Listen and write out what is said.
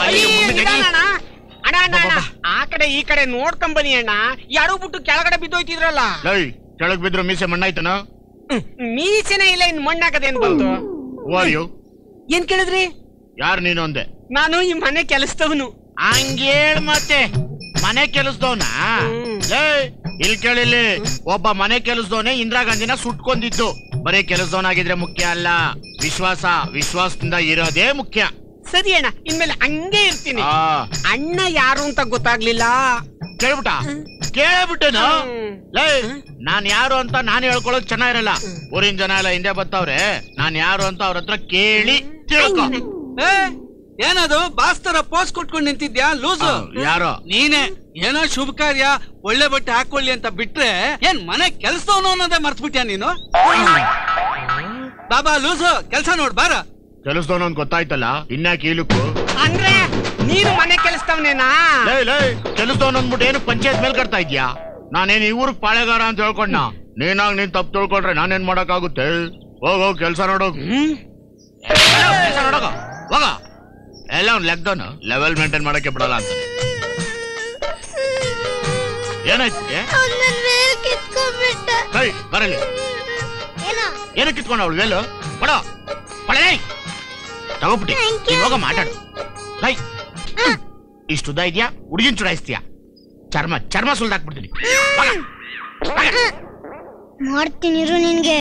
ಅಯ್ಯೋ, ಮುಂದೆ ನಡಿ. ಅಣ್ಣ ಅಣ್ಣ ಅಣ್ಣ, ಅಣ್ಣ ಆ ಕಡೆ ಈ ಕಡೆ ನೋಡ್ಕೊಂಬನಿ ಅಣ್ಣ ಯಾರು ಬಿಟ್ಟು ಕೆಳಗಡೆ ಬಿದ್ದೋಯ್ತಿದ್ರಲ್ಲ ಲೈ ಕೆಳಗ್ ಬಿದ್ರು ಮೀಸೆ ಮಣ್ಣಾಯ್ತನ ಹ್ಮ್, ಮೀಸೆನೇ ಇಲ್ಲ ಇನ್ ಮಣ್ಣಾಕದೇನ್ ಬಂತು ಯು ಏನ್ ಕೇಳಿದ್ರಿ ಯಾರು ನೀನು ಅಂದೆ ನಾನು ಈ ಮನೆ ಕೆಲಸದವನು ಹಂಗೇಳ್ ಮತ್ತೆ ಮನೆ ಕೆಲಸದವನ ಇಲ್ಲಿ ಕೇಳಿಲ್ಲಿ ಒಬ್ಬ ಮನೆ ಕೆಲಸದವನೇ ಇಂದಿರಾ ಗಾಂಧಿನ ಸುಟ್ಕೊಂಡಿದ್ದು ಬರೀ ಕೆಲಸದವನಾಗಿದ್ರೆ ಮುಖ್ಯ ಅಲ್ಲ ವಿಶ್ವಾಸ ವಿಶ್ವಾಸದಿಂದ ಇರೋದೇ ಮುಖ್ಯ ಸರಿ ಅಣ್ಣ ಇನ್ಮೇಲೆ ಹಂಗೆ ಇರ್ತೀನಿ ಆ ಅಣ್ಣ ಯಾರು ಅಂತ ಗೊತ್ತಾಗ್ಲಿಲ್ಲ ಕೇಳ್ಬಿಟ್ಟ ಕೇಳ್ಬಿಟ್ಟೇನು ಹ್ಮ್. ಲೇ ನಾನ್ ಯಾರು ಅಂತ ನಾನು ಹೇಳ್ಕೊಳ್ಳೋದು ಚೆನ್ನಾಗಿರಲ್ಲ ಊರಿನ ಜನ ಎಲ್ಲ ಹಿಂದೆ ಬರ್ತಾವ್ರೆ ನಾನ್ ಯಾರು ಅಂತ ಅವ್ರ ಹತ್ರ ಕೇಳಿ ತಿಳ್ಕೊ ಏ, ಏನದು ಬಾಸ್ತರ ಪೋಸ್ ಕೊಟ್ಕೊಂಡು ನಿಂತಿದ್ಯಾ ಲೂಸು ಆ, ಯಾರೋ ನೀನೆ ಏನೋ ಶುಭ ಕಾರ್ಯ ಒಳ್ಳೆ ಬಟ್ಟೆ ಹಾಕೊಳ್ಳಿ ಅಂತ ಬಿಟ್ರೆ ಏನ್ ಮನೆ ಕೆಲ್ಸದವನು ಅನ್ನೋದೇ ಮರ್ತ್ಬಿಟ್ಯಾ ನೀನು ಬಾಬಾ ಲೂಸು ಕೆಲ್ಸ ನೋಡ್ ಬಾರ ಕೆಲಸದವನು ಅಂತ ಗೊತ್ತಾಯ್ತಲ್ಲ ಇನ್ಯಾಕೆ ಈಲುಕು ಅಂದ್ರೆ ನೀನು ಮನೆ ಕೆಲಸದವನೇನಾ ಲೇ ಲೇ ಕೆಲಸದವನು ಅಂದ್ಬಿಟ್ಟು ಏನು ಪಂಚಾಯತ್ ಮೇಲ್ ಕಟ್ತಾ ಇದ್ಯಾ ನಾನೇನ್ ಈ ಊರಿಗೆ ಪಾಳೆಗಾರ ಅಂತ ಹೇಳ್ಕೊಂಡ ನೀನಾಗ್ ನೀನ್ ತಪ್ಪು ತಿಳ್ಕೊಂಡ್ರೆ ನಾನೇನ್ ಮಾಡಕ್ಕಾಗುತ್ತೆ ಹೋಗ್ ಹೋಗ್ ಕೆಲ್ಸ ನೋಡೋಗ್ ಕೆಲ್ಸ ನೋಡೋಗ ಹೋಗ ಎಲ್ಲ ಅವ್ನ್ ಲೆಕ್ಕದವನು ಲೆವೆಲ್ ಮೇಂಟೈನ್ ಮಾಡಕ್ಕೆ ಬಿಡಲ್ಲ ಅಂತ ಏನಾಯ್ತು ಅವ್ನ್ ನನ್ ವೇಲ್ ಕಿತ್ಕೊಂಡ್ಬಿಟ್ಟ ಕೈ ಬರಲಿ ಏನೋ ಏನಕ್ಕೆ ಕಿತ್ಕೊಂಡ ಅವಳು ವೇಲು ಕೊಡೋ ಕೊಡಲೇ ತಗೋಬಿಟ್ಟಿ Thank you. ನೀನ್ ಹೋಗ ಮಾತಾಡು ಲೈ ಇಷ್ಟು ಉದ್ದ ಇದೆಯಾ ಹುಡುಗಿನ ಚುಡಾಯಿಸ್ತೀಯಾ ಚರ್ಮ ಚರ್ಮ ಸುಲ್ದಾಕ್ಬಿಡ್ತೀನಿ ಹೋಗ. ಹೋಗ. ಮಾಡ್ತೀನಿ ಇರು ನಿನ್ಗೆ